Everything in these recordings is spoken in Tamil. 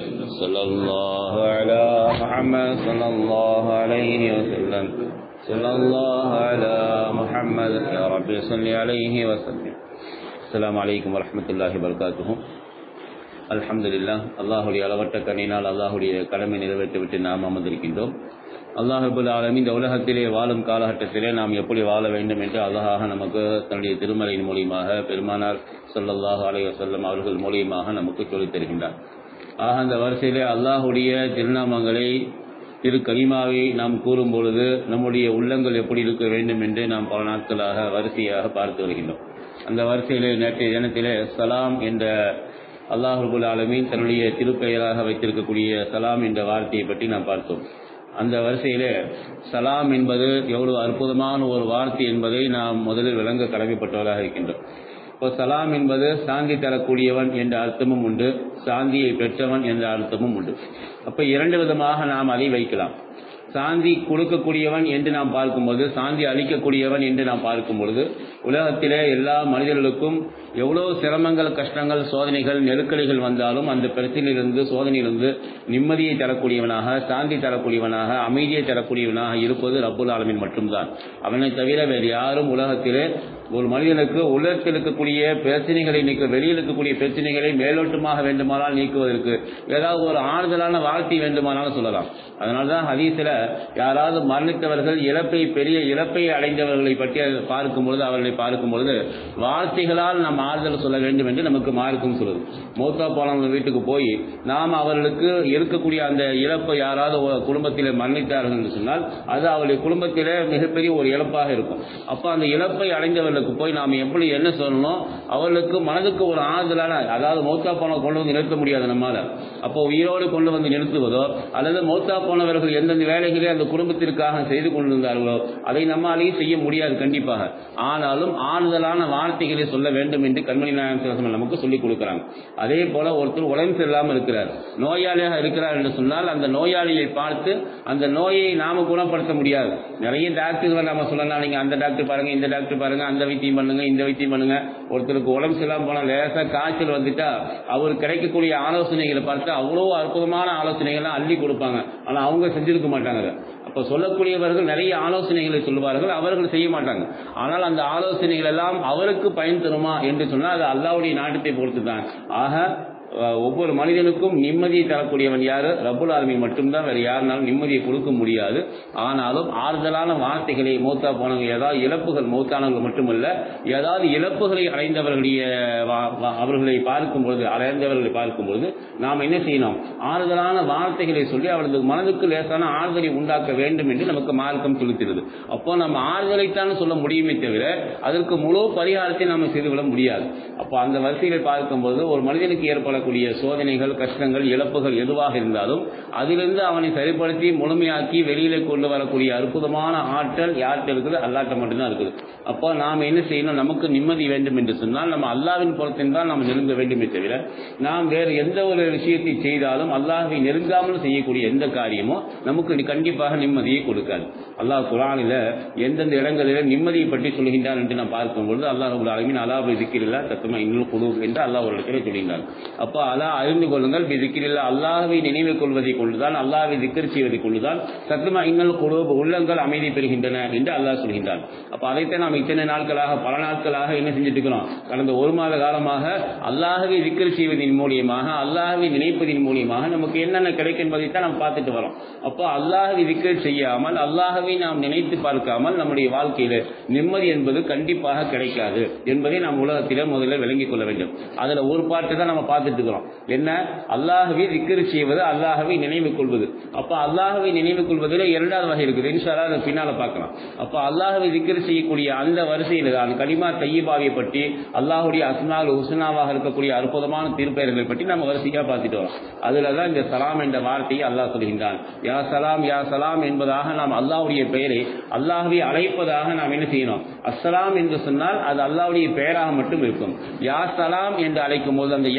صلى الله على محمد صلى الله عليه وسلم صلى الله على محمد يا رب صل عليه وسلم السلام عليكم ورحمة الله وبركاته அல்ஹம்துலில்லாஹ் அல்லாஹுடைய அளவற்ற கண்ணினால் அல்லாஹுடைய கடமை நிறைவேற்றிவிட்டு நாம் அமர்ந்திருக்கின்றோம் அல்லாஹபுல் ஆலமி இந்த உலகத்திலே வாழும் காலகட்டத்திலே நாம் எப்படி வாழ வேண்டும் என்று அல்லாஹாக நமக்கு தன்னுடைய திருமலையின் மூலியமாக பெருமானார் சொல்லல்லாஹு அலைய வஸல்லம் அவர்கள் மூலியமாக நமக்கு சொல்லித் தருகின்றார் ஆக அந்த வரிசையிலே அல்லாஹுடைய திருநாமங்களை திரு கலிமாவை நாம் கூறும் பொழுது நம்முடைய உள்ளங்கள் எப்படி இருக்க வேண்டும் என்று நாம் பல நாட்களாக வரிசையாக பார்த்து வருகின்றோம் அந்த வரிசையிலே நேற்றைய தினத்திலே சலாம் என்ற அல்லாஹுபுல் ஆலமீன் தன்னுடைய திருப்பெயராக வைத்திருக்கக்கூடிய சலாம் என்ற வார்த்தையை பற்றி நாம் பார்த்தோம் அந்த வரிசையிலே சலாம் என்பது எவ்வளவு அற்புதமான ஒரு வார்த்தை என்பதை நாம் முதலில் விளங்க கடமைப்பட்டவராக இருக்கின்றோம் இப்போ சலாம் என்பது சாந்தி தரக்கூடியவன் என்ற அர்த்தமும் உண்டு சாந்தியை பெற்றவன் என்ற அர்த்தமும் உண்டு அப்ப இரண்டு விதமாக நாம் அதை வைக்கலாம் சாந்தி கொடுக்கக்கூடியவன் என்று நாம் பார்க்கும்போது சாந்தி அளிக்கக்கூடியவன் என்று நாம் பார்க்கும் பொழுது உலகத்திலே எல்லா மனிதர்களுக்கும் எவ்வளவு சிரமங்கள் கஷ்டங்கள் சோதனைகள் நெருக்கடிகள் வந்தாலும் அந்த பிரச்சனையிலிருந்து சோதனையிலிருந்து நிம்மதியை தரக்கூடியவனாக சாந்தி தரக்கூடியவனாக அமைதியை தரக்கூடியவனாக இருப்பது ரப்புல் ஆலமின் மட்டும்தான் அவனை தவிர வேறு யாரும் உலகத்திலே ஒரு மனிதனுக்கு உலகத்தில் இருக்கக்கூடிய பிரச்சனைகளை நீக்க வெளியில் இருக்கக்கூடிய பிரச்சனைகளை மேலோட்டமாக வேண்டுமானால் நீக்குவதற்கு ஏதாவது ஒரு ஆறுதலான வாழ்க்கை வேண்டுமானாலும் சொல்லலாம் அதனால்தான் ஹதீஸில் யாராவது மரணித்தவர்கள் இழப்பை பெரிய இழப்பை அடைந்தவர்களை பற்றி பார்க்கும் பொழுது அவர்களை பார்க்கும் பொழுது வார்த்தைகளால் நாம் ஆறுதல் சொல்ல வேண்டும் என்று நமக்கு மார்க்கும் சொல்லுது மூத்தா போனவங்க வீட்டுக்கு போய் நாம் அவர்களுக்கு இருக்கக்கூடிய அந்த இழப்பை யாராவது ஒரு குடும்பத்தில் மரணித்தார்கள் என்று சொன்னால் அது அவருடைய குடும்பத்திலே மிகப்பெரிய ஒரு இழப்பாக இருக்கும் அப்போ அந்த இழப்பை அடைந்தவர்களுக்கு போய் நாம் எப்படி என்ன சொல்லணும் அவர்களுக்கு மனதுக்கு ஒரு ஆறுதலான அதாவது மௌத்தா போன கொண்டு வந்து நிறுத்த முடியாது நம்மால அப்போ உயிரோடு கொண்டு வந்து நிறுத்துவதோ அல்லது மௌத்தா போனவர்கள் எந்தெந்த வேலைகளை அந்த குடும்பத்திற்காக செய்து கொண்டிருந்தார்களோ அதை நம்மாலேயும் செய்ய முடியாது கண்டிப்பாக ஆனாலும் ஆறுதலான வார்த்தைகளை சொல்ல வேண்டும் என்று கண்மணி நாயகம் நமக்கு சொல்லிக் கொடுக்கிறாங்க அதே போல ஒருத்தர் உடம்பு சரியில்லாமல் இருக்கிறார் நோயாளியாக இருக்கிறார் என்று சொன்னால் அந்த நோயாளியை பார்த்து அந்த நோயை நாம குணப்படுத்த முடியாது நிறைய டாக்டர்களை நாம சொல்லலாம் நீங்க அந்த டாக்டர் பாருங்க இந்த டாக்டர் பாருங்க அந்த வைத்தியம் பண்ணுங்க இந்த வைத்தியம் பண்ணுங்க ஒருத்தருக்கு உடம்பு சரியில்லாம போனா லேசா காய்ச்சல் வந்துட்டா அவர் கிடைக்கக்கூடிய ஆலோசனைகளை பார்த்து அவ்வளோ அற்புதமான ஆலோசனைகள்லாம் அள்ளி கொடுப்பாங்க ஆனா அவங்க செஞ்சிருக்க மாட்டாங்க அதை. அப்ப சொல்லக்கூடியவர்கள் நிறைய ஆலோசனைகளை சொல்லுவார்கள் அவர்கள் செய்ய மாட்டாங்க ஆனால் அந்த ஆலோசனைகள் எல்லாம் அவருக்கு பயன் தருமா என்று சொன்னால் அது அல்லாவுடைய நாட்டத்தை பொறுத்து தான் ஆக அஹ், ஒவ்வொரு மனிதனுக்கும் நிம்மதியை தரக்கூடியவன் யாரு ரப்புல் ஆலமி மட்டும்தான் வேற யாருனாலும் நிம்மதியை கொடுக்க முடியாது ஆனாலும் ஆறுதலான வார்த்தைகளை மூத்தா போனவங்க ஏதாவது இழப்புகள் மூத்தானவர்கள் மட்டுமல்ல ஏதாவது இழப்புகளை அடைந்தவர்களுடைய வா- வா- அவர்களை பார்க்கும் பொழுது அடைந்தவர்களை பார்க்கும் பொழுது நாம் என்ன செய்யணும் ஆறுதலான வார்த்தைகளை சொல்லி அவரது மனதுக்கு லேசான ஆறுதலை உண்டாக்க வேண்டும் என்று நமக்கு மார்க்கம் சொல்லுகிறது அப்போ நம்ம ஆறுதலைத்தான் சொல்ல முடியுமே தவிர அதற்கு முழு பரிகாரத்தை நம்ம செய்துவிட முடியாது அப்போ அந்த வரிசைகளை பார்க்கும்போது ஒரு மனிதனுக்கு ஏற்படக்கூடிய சோதனைகள் கஷ்டங்கள் இழப்புகள் எதுவாக இருந்தாலும் அதிலிருந்து அவனை சரிப்படுத்தி முழுமையாக்கி வெளியில கொண்டு வரக்கூடிய அற்புதமான ஆற்றல் யார்கிட்ட இருக்குது அல்லாட்ட மட்டும்தான் இருக்குது அப்போ நாம் என்ன செய்யணும் நமக்கு நிம்மதி வேண்டும் என்று சொன்னால் நம்ம அல்லாவின் புறத்தின் தான் நாம் நெருங்க வேண்டுமே தவிர நாம் வேறு எந்த ஒரு விஷயத்தை செய்தாலும் அல்லாஹை நெருங்காமல் செய்யக்கூடிய எந்த காரியமோ நமக்கு கண்டிப்பாக நிம்மதியை கொடுக்காது அல்லாஹ் குரானில் எந்தெந்த இடங்களில் நிம்மதியை பற்றி சொல்கின்றான் என்று நாம் பார்க்கும்பொழுது அல்லாஹ் ரபுல் ஆலமின் அல்லாஹ் திக்கிரில்லா தத்துவமா இன்னும் குழு என்று அல்லாஹ் ஒரு இடத்திலே சொல்கின்றான் அப்போ அல்லாஹ் அறிந்து கொள்ளுங்கள் திக்கிரில்லா அல்லாஹ்வை நினைவு கொள்வதை கொண்டுதான் அல்லாஹ்வை திக்கர் செய்வதை கொண்டுதான் சத்துமா இன்னல் குழு உள்ளங்கள் அமைதி பெறுகின்றன என்று அல்லாஹ் சொல்கின்றான் அப்போ அதைத்தான் நாம் இத்தனை நாட்களாக பல நாட்களாக என்ன செஞ்சுட்டு இருக்கிறோம் கடந்த ஒரு மாத காலமாக அல்லாஹ்வை திக்கர் செய்வதன் மூலியமாக அல்லாஹ்வை நினைப்பதன் மூலியமாக நமக்கு என்னென்ன கிடைக்கும் என்பதைத்தான் நாம் பார்த்துட்டு வரோம் அப்போ அல்லாஹ்வை திக்கர் செய்யாமல் அல்லாஹ்வை நாம் நினைத்து பார்க்காமல் நம்முடைய வாழ்க்கையில நிம்மதி என்பது கண்டிப்பாக கிடைக்காது என்பதை நாம் உலகத்திலே முதல்ல விளங்கிக் கொள்ள வேண்டும் அதுல ஒரு பாட்டு தான் நம்ம பார்த்துட்டு இருக்கிறோம் என்ன அல்லாஹ்வை திக்கர் செய்வது அல்லாஹ்வை நினைவு கொள்வது அப்ப அல்லாஹ்வை நினைவு கொள்வதில் இரண்டாவது வகை இருக்குது இன்ஷால்லா அதை பின்னால பார்க்கலாம் அப்ப அல்லாஹ்வை திக்கர் செய்யக்கூடிய அந்த வரிசையில் தான் கலிமா தையபாவை பற்றி அல்லாஹ்வுடைய அஸ்மால் ஹுஸ்னாவாக இருக்கக்கூடிய அற்புதமான திருப்பெயர்களை பற்றி நம்ம வரிசையா பார்த்துட்டு வரோம் அதுல தான் இந்த சலாம் என்ற வார்த்தையை அல்லாஹ் சொல்கின்றான் யா சலாம் யா சலாம் என்பதாக நாம் அல்லாஹ்வுடைய பெயரை அல்லாஹ்வை அழைப்பதாக நாம் என்ன செய்யணும் அஸ்ஸலாம் என்று சொன்னால் அது அல்லாஹ்வுடைய பெயராக மட்டும் இருக்கும் யா சலாம் என்று அழைக்கும் போது அந்த யா என்ற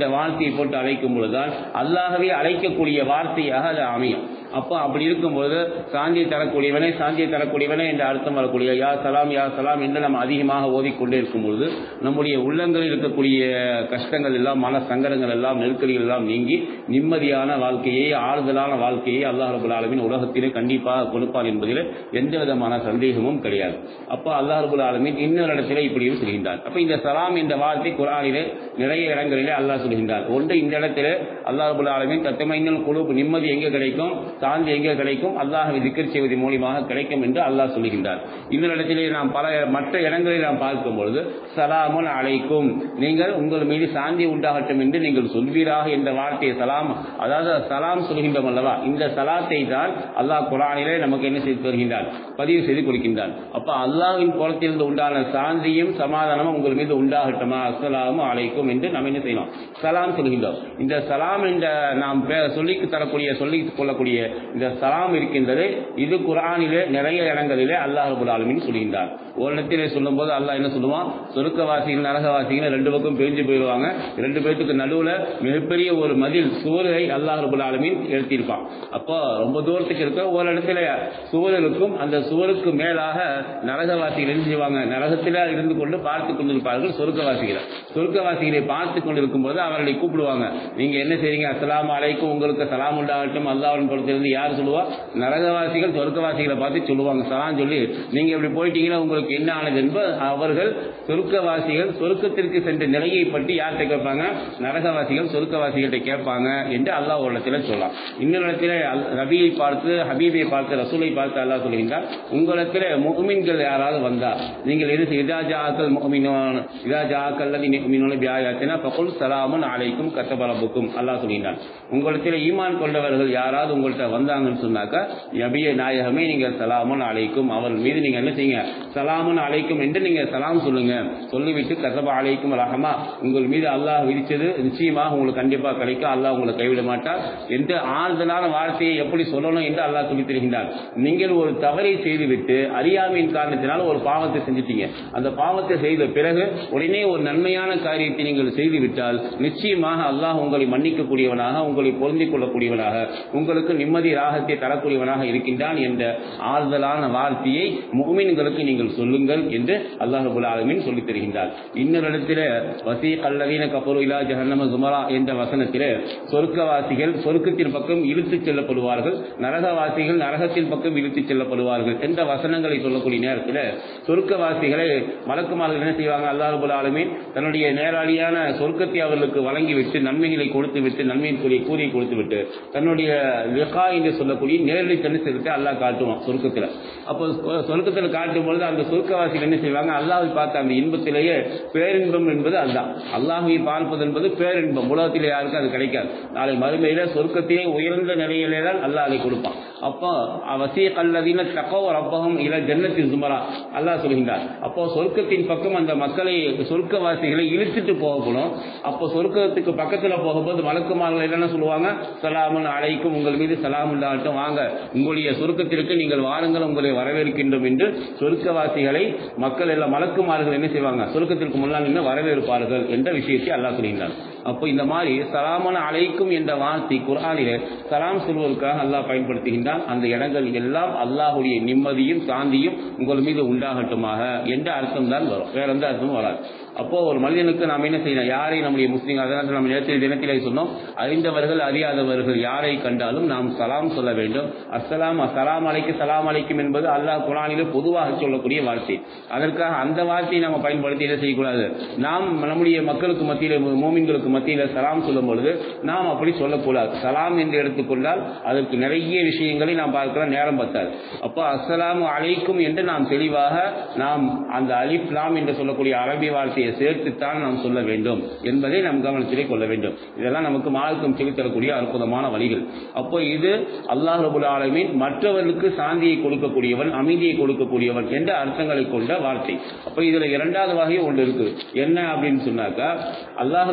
வார்த்தையை போட்டு அழைக்கும் பொழுதுதான் அல்லாஹவே அழைக்கக்கூடிய வார்த்தையாக அது அமையும் அப்போ அப்படி இருக்கும்போது சாந்தியை தரக்கூடியவனே சாந்தியை தரக்கூடியவனே என்ற அர்த்தம் வரக்கூடிய யா சலாம் யா சலாம் என்று நம்ம அதிகமாக ஓதிக்கொண்டே இருக்கும் பொழுது நம்முடைய உள்ளங்களில் இருக்கக்கூடிய கஷ்டங்கள் எல்லாம் மன சங்கடங்கள் எல்லாம் நெருக்கடிகள் எல்லாம் நீங்கி நிம்மதியான வாழ்க்கையை ஆறுதலான வாழ்க்கையை அல்லாஹ் ரபுல் ஆலமின் உலகத்திலே கண்டிப்பாக கொடுப்பார் என்பதில் எந்த விதமான சந்தேகமும் கிடையாது அப்போ அல்லாஹ் ரபுல் ஆலமின் இன்னொரு இடத்திலே இப்படியும் சொல்கின்றார் அப்போ இந்த சலாம் என்ற வார்த்தை குரானிலே நிறைய இடங்களிலே அல்லாஹ் சொல்கின்றார் ஒன்று இந்த இடத்திலே அல்லாஹ் ரபுல் ஆலமின் தத்தமைங்கள் குழு நிம்மதி எங்கே கிடைக்கும் சாந்தி எங்கே கிடைக்கும் அல்லாஹை திக்கர் செய்வதன் மூலியமாக கிடைக்கும் என்று அல்லாஹ் சொல்லுகின்றார் இன்னொரு இடத்திலே நாம் பல மற்ற இடங்களில் நாம் பார்க்கும் பொழுது சலாமுன் அழைக்கும் நீங்கள் உங்கள் மீது சாந்தி உண்டாகட்டும் என்று நீங்கள் சொல்வீராக என்ற வார்த்தையை சலாம் அதாவது சலாம் சொல்கின்றோம் அல்லவா இந்த சலாத்தை தான் அல்லாஹ் குரானிலே நமக்கு என்ன செய்து தருகின்றார் பதிவு செய்து கொடுக்கின்றார் அப்ப அல்லாஹ்வின் புறத்திலிருந்து உண்டான சாந்தியும் சமாதானமும் உங்கள் மீது உண்டாகட்டுமா அஸ்ஸலாமு அலைக்கும் என்று நாம் என்ன செய்யலாம் சலாம் சொல்கின்றோம் இந்த சலாம் என்ற நாம் சொல்லி தரக்கூடிய சொல்லிக் கொள்ளக்கூடிய இந்த சலாம் இருக்கின்றது இது குரானிலே நிறைய இடங்களிலே அல்லாஹ் ரபுல் ஆலமின் சொல்கின்றார் ஒரு இடத்திலே சொல்லும்போது அல்லாஹ் என்ன சொல்லுவான் சொருக்கவாசிகள் நரகவாசிகள் ரெண்டு பக்கம் பிரிஞ்சு போயிடுவாங்க ரெண்டு பேர்த்துக்கு நடுவுல மிகப்பெரிய ஒரு மதில் சுவரை அல்லாஹ் ரபுல் ஆலமின் எழுத்தியிருப்பான் அப்போ ரொம்ப தூரத்துக்கு இருக்க ஒரு இடத்துல சுவர் இருக்கும் அந்த சுவருக்கு மேலாக நரகவாசிகள் என்ன செய்வாங்க நரகத்தில இருந்து கொண்டு பார்த்து கொண்டிருப்பார்கள் சொருக்கவாசிகளை சொருக்கவாசிகளை பார்த்து கொண்டிருக்கும் போது அவர்களை கூப்பிடுவாங்க நீங்க என்ன செய்றீங்க அஸ்ஸலாமு அலைக்கும் உங்களுக்கு சலாம் உண்டாகட்டும் அல்லாஹ்வின் புறத்திலிருந்து யார் சொல்லுவா நரகவாசிகள் சொர்க்கவாசிகளை பார்த்து சொல்லுவாங்க சலாம் சொல்லி நீங்க இப்படி போயிட்டீங்கன்னா உங்களுக்கு என்ன ஆனது என்பது அவர்கள் சொர்க்கவாசிகள் சொர்க்கத்திற்கு சென்ற நிலையை பற்றி யார்கிட்ட கேட்பாங்க நரகவாசிகள் சொர்க்கவாசிகள்கிட்ட கேட்பாங்க என்று அல்லாஹ் ஒரு இடத்துல சொல்லலாம் இன்னொரு இடத்துல அல்- ரபியை பார்த்து ஹபீபை பார்த்து ரசூலை பார்த்து அல்லாஹ் சொல்கின்றார் உங்களிடத்துல முகமின்கள் யாராவது வந்தா நீங்கள் எது இதா ஜாக்கல் முகமினோன் இதா ஜாக்கல் முகமினோன பியாயாத்தினா பகுல் சலாமுன் அலைக்கும் கத்தபரப்புக்கும் அல்லாஹ் சொல்கின்றான் உங்களிடத்தில் ஈமான் கொண்டவர்கள் யாராவது உங்கள்கிட்ட வந்தாங்கன்னு சொன்னாக்கா நபிய நாயகமே நீங்க சலாமுன் அலைக்கும் அவர் மீது நீங்க என்ன செய்யுங்க சலாமுன் அலைக்கும் என்று நீங்க சலாம் சொல்லுங்க சொல்லிவிட்டு கசப அலைக்கும் ரஹமா உங்கள் மீது அல்லாஹ் விதிச்சது நிச்சயமாக உங்களுக்கு கண்டிப்பா கிடைக்கும் அல்லாஹ் உங்களை கைவிட மாட்டார் என்று ஆறுதலான வார்த்தையை எப்படி சொல்லணும் என்று அல்லாஹ் சொல்லித் தருகின்றார் நீங்கள் ஒரு தவறை செய்துவிட்டு அறியாமையின் காரணத்தினால் ஒரு பாவத்தை செஞ்சிட்டீங்க அந்த பாவத்தை செய்த பிறகு உடனே ஒரு நன்மையான காரியத்தை நீங்கள் செய்துவிட்டால் நிச்சயமாக அல்லாஹ் உங்களை மன்னிக்கக்கூடியவனாக உங்களை பொருந்திக் கொள்ளக்கூடியவனாக உங்களுக்கு நிம்மதி ராகத்தை தரக்கூடியவனாக இருக்கின்றான் என்ற ஆறுதலான வார்த்தையை முகமீன்களுக்கு நீங்கள் சொல்லுங்கள் என்று அல்லாஹ் ரபுல் ஆலமீன் சொல்லித் தருகின்றார் இன்னொரு இடத்துல வசீ கல்லவீன கபரு இலா ஜஹன்னம சுமரா என்ற வசனத்திலே சொர்க்கவாசிகள் சொர்க்கத்தின் பக்கம் இழுத்துச் செல்லப்படுவார்கள் நரகவாசிகள் நரகத்தின் பக்கம் இழுத்துச் செல்லப்படுவார்கள் என்ற வசனங்களை சொல்லக்கூடிய நேரத்தில் சொர்க்கவாசிகளை மலக்குமார்கள் என்ன செய்வாங்க அல்லாஹ் ரபுல் ஆலமீன் தன்னுடைய நேராளியான சொர்க்கத்தை அவர்களுக்கு வழங்கிவிட்டு நன்மைகளை கொடுத்து விட்டு நன்மையின் கூறிய கூறியை கொடுத்து விட்டு தன்னுடைய லிகா என்று சொல்லக்கூடிய நேரடி தனிசத்தை அல்லாஹ் காட்டுவான் சொர்க்கத்தில் அப்போ சொ- சொர்க்கத்தில் காட்டும் பொழுது அந்த சொர்க்கவாசிகள் என்ன செய்வாங்க அல்லாஹ்வை பார்த்த அந்த இன்பத்திலேயே பேரின்பம் என்பது அதுதான் அல்லாஹ்வை பார்ப்பது என்பது பேரின்பம் உலகத்திலே யாருக்கும் அது கிடைக்காது நாளை மறுமையில சொர்க்கத்திலே உயர்ந்த நிலையிலே தான் அல்லாஹ் அதை கொடுப்பான் அப்போ வசிய கல்லதீன தக்கோ ரப்பகம் இல ஜன்னத்தின் சுமரா அல்லாஹ் சொல்கின்றார் அப்போ சொர்க்கத்தின் பக்கம் அந்த மக்களை சொர்க்கவாசிகளை இழுத்துட்டு போகணும் அப்போ சொர்க்கத்துக்கு பக்கத்துல போகும்போது வழக்குமார்கள் என்னென்ன சொல்லுவாங்க சலாமுன் அலைக்கும் உங்கள் மீது சலாம் உண்டாகட்டும் வாங்க உங்களுடைய சொர்க்கத்திற்கு நீங்கள் வாருங்கள் உங்களை வரவேற்கின்றோம் என்று சொர்க்கவாசிகளை மக்கள் எல்லாம் மலக்குமார்கள் என்ன செய்வாங்க சொர்க்கத்திற்கு முன்னால் நின்று வரவேற்பார்கள் என்ற விஷயத்தை அல்லாஹ் சொல்கின்றான் அப்போ இந்த மாதிரி சலாமன அழைக்கும் என்ற வார்த்தை குர்ஆனிலே சலாம் சொல்வதற்காக அல்லாஹ் பயன்படுத்துகின்றான் அந்த இடங்கள் எல்லாம் அல்லாஹுடைய நிம்மதியும் சாந்தியும் உங்கள் மீது உண்டாகட்டுமாக என்ற அர்த்தம் தான் வரும் வேற எந்த அர்த்தமும் வராது அப்போ ஒரு மனிதனுக்கு நாம் என்ன செய்யணும் யாரை நம்முடைய முஸ்லீம் அதனால் நம்ம நேற்றைய தினத்திலே சொன்னோம் அறிந்தவர்கள் அறியாதவர்கள் யாரை கண்டாலும் நாம் சலாம் சொல்ல வேண்டும் அஸ்ஸலாம் அஸ்ஸலாம் அலைக்கு சலாம் அலைக்கும் என்பது அல்லாஹ் குரானிலே பொதுவாக சொல்லக்கூடிய வார்த்தை அதற்காக அந்த வார்த்தையை நம்ம பயன்படுத்தி என்ன செய்யக்கூடாது நாம் நம்முடைய மக்களுக்கு மத்தியில மோமின்களுக்கு மத்தியில சலாம் சொல்லும் பொழுது நாம் அப்படி சொல்லக்கூடாது சலாம் என்று எடுத்துக்கொண்டால் அதற்கு நிறைய விஷயங்களை நாம் பார்க்கலாம் நேரம் பத்தாது அப்போ அஸ்ஸலாமு அலைக்கும் என்று நாம் தெளிவாக நாம் அந்த அலிஃப் லாம் என்று சொல்லக்கூடிய அரபி வார்த்தையை சேர்த்துத்தான் நாம் சொல்ல வேண்டும் என்பதை நாம் கவனத்திலே கொள்ள வேண்டும் இதெல்லாம் நமக்கு மார்க்கம் சொல்லித்தரக்கூடிய அற்புதமான வழிகள் அப்போ இது அல்லாஹ் ரபுல் ஆலமீன் மற்றவர்களுக்கு சாந்தியை கொடுக்கக்கூடியவன் அமைதியை கொடுக்கக்கூடியவன் என்ற அர்த்தங்களை கொண்ட வார்த்தை அப்போ இதுல இரண்டாவது வகை ஒன்று இருக்கு என்ன அப்படின்னு சொன்னாக்கா அல்லாஹ் ரபுல் ஆலமீன்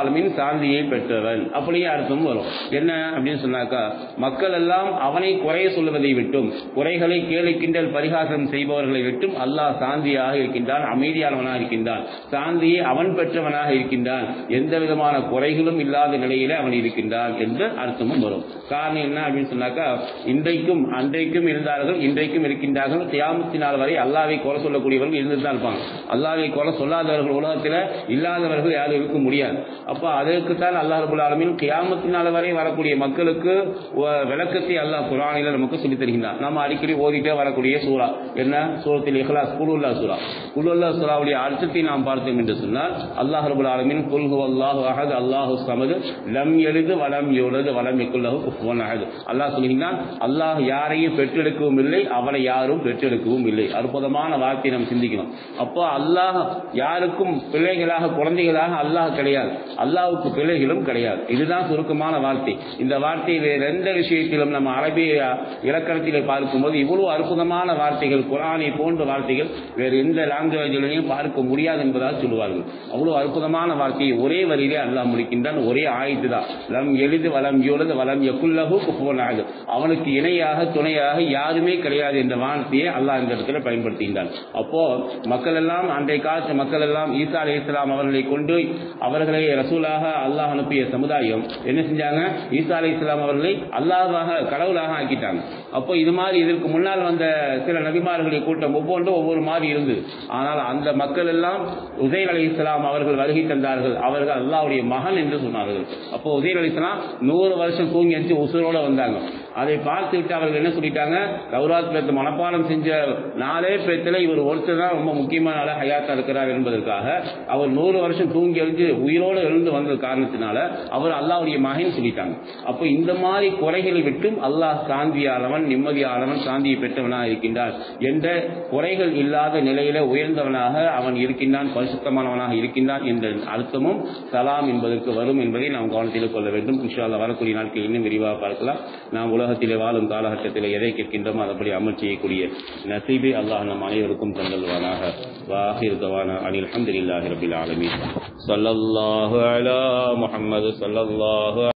ஆலமின் சாந்தியை பெற்றவன் அப்படியே அர்த்தம் வரும் என்ன அப்படின்னு சொன்னாக்கா மக்கள் எல்லாம் அவனை குறை சொல்லுவதை விட்டும் குறைகளை கேலி கிண்டல் பரிகாசம் செய்பவர்களை விட்டும் அல்லாஹ் சாந்தியாக இருக்கின்றான் அமைதியானவனாக இருக்கின்றான் சாந்தியை அவன் பெற்றவனாக இருக்கின்றான் எந்த விதமான குறைகளும் இல்லாத நிலையிலே அவன் இருக்கின்றான் என்று அர்த்தமும் வரும் காரணம் என்ன அப்படின்னு சொன்னாக்கா இன்றைக்கும் அன்றைக்கும் இருந்தார்கள் இன்றைக்கும் இருக்கின்றார்கள் தியாமத்தினால் வரை அல்லாவை குறை சொல்லக்கூடியவர்கள் இருந்துட்டு தான் இருப்பாங்க அல்லாவை குறை சொல்லாதவர்கள் உலகத்தில் இல்லாதவர்கள் யாரும் இருக்க முடியாது அப்ப அதற்குத்தான் அல்லாஹ் ரபுல் ஆலமீன் கியாமத்தினால் வரை வரக்கூடிய மக்களுக்கு வ- விளக்கத்தை அல்லாஹ் குரானில நமக்கு சொல்லித் தருகின்றான் நம்ம அடிக்கடி ஓதிட்டே வரக்கூடிய சூரா என்ன சூரத்தில் இஹ்லாஸ் குலுல்லா சூரா குலுல்லா சூராவுடைய அர்த்தத்தை நாம் பார்த்தோம் என்று சொன்னால் அல்லாஹ் ரபுல் ஆலமீன் குல் அல்லாஹு அஹத் அல்லாஹு சமது லம் எழுது வலம் யூலது வலம் இக்குல்லஹு குஃபுவன் அஹத் அல்லாஹ் சொல்கின்றான் அல்லாஹ் யாரையும் பெற்றெடுக்கவும் இல்லை அவனை யாரும் பெற்றெடுக்கவும் இல்லை அற்புதமான வார்த்தையை நாம் சிந்திக்கணும் அப்போ அல்லாஹ் யாருக்கும் பிள்ளைகளாக குழந்தைகளாக அல்லாஹ் கிடையாது அல்லாஹ்வுக்கு பிள்ளைகளும் கிடையாது இதுதான் சுருக்கமான வார்த்தை இந்த வார்த்தை வேற எந்த விஷயத்திலும் நம்ம அரபிய இலக்கணத்திலே பார்க்கும்போது இவ்வளவு அற்புதமான வார்த்தைகள் குரானை போன்ற வார்த்தைகள் வேறு எந்த லாங்குவேஜிலையும் பார்க்க முடியாது என்பதால் சொல்லுவார்கள் அவ்வளவு அற்புதமான வார்த்தையை ஒரே வரியிலே அல்லாஹ் முடிக்கின்றான் ஒரே ஆயத்து தான் லம் எளிது வலம் யோலது வலம் எக்குல்லஹு குஃபுவனாக அவனுக்கு இணையாக துணையாக யாருமே கிடையாது என்ற வார்த்தையை அல்லாஹ் இந்த இடத்துல பயன்படுத்துகின்றான் அப்போ மக்கள் எல்லாம் அன்றைய காலத்து மக்கள் எல்லாம் ஈசா அலி இஸ்லாம் அவர்களை கொண்டு அவர்களை ரசூலாக அல்லாஹ் அனுப்பிய சமுதாயம் என்ன செஞ்சாங்க ஈசா அலி இஸ்லாம் அவர்களை அல்லாஹாக கடவுளாக ஆக்கிட்டாங்க அப்போ இது மாதிரி இதற்கு முன்னால் வந்த சில நபிமார்களுடைய கூட்டம் ஒவ்வொன்றும் ஒவ்வொரு மாதிரி இருந்தது ஆனால் அந்த மக்கள் எல்லாம் உசைன் அலி இஸ்லாம் அவர்கள் வருகை தந்தார்கள் அவர்கள் அல்லாஹ்வுடைய மகன் என்று சொன்னார்கள் அப்போ உசைன் அலி இஸ்லாம் நூறு வருஷம் தூங்கி எரிச்சு உசுரோட வந்தாங்க அதை பார்த்துவிட்டு அவர்கள் என்ன சொல்லிட்டாங்க கௌராத் பேத்து மனப்பாடம் செஞ்ச நாலே பேத்துல இவர் ஒருத்தர் தான் ரொம்ப முக்கியமான ஆளா ஹயாத்தா இருக்கிறார் என்பதற்காக அவர் நூறு வருஷம் தூங்கி எழுந்து உயிரோடு எழுந்து வந்த காரணத்தினால அவர் அல்லாஹ்வுடைய மகன் சொல்லிட்டாங்க அப்போ இந்த மாதிரி குறைகளை விட்டும் அல்லாஹ் சாந்தியானவன் நிம்மதியானவன் சாந்தியை பெற்றவனாக இருக்கின்றான் என்ற குறைகள் இல்லாத நிலையில உயர்ந்தவனாக அவன் இருக்கின்றான் பரிசுத்தமானவனாக இருக்கின்றான் என்ற அர்த்தமும் சலாம் என்பதற்கு வரும் என்பதை நாம் கவனத்தில் கொள்ள வேண்டும் இன்ஷா அல்லாஹ் வரக்கூடிய நாட்கள் இன்னும் விரிவாக பார்க்கலாம் நாம் உலகத்திலே வாழும் காலகட்டத்தில் எதை கேட்கின்றோமோ அதப்படி அமல் செய்யக்கூடிய நசீபை அல்லாஹ் நம் அனைவருக்கும் தந்தல்வானாக வாஹிர் தவானா அனில் அல்ஹம்துலில்லாஹி ரபில் ஆலமீன் ஸல்லல்லாஹு அலா முஹம்மது ஸல்லல்லாஹு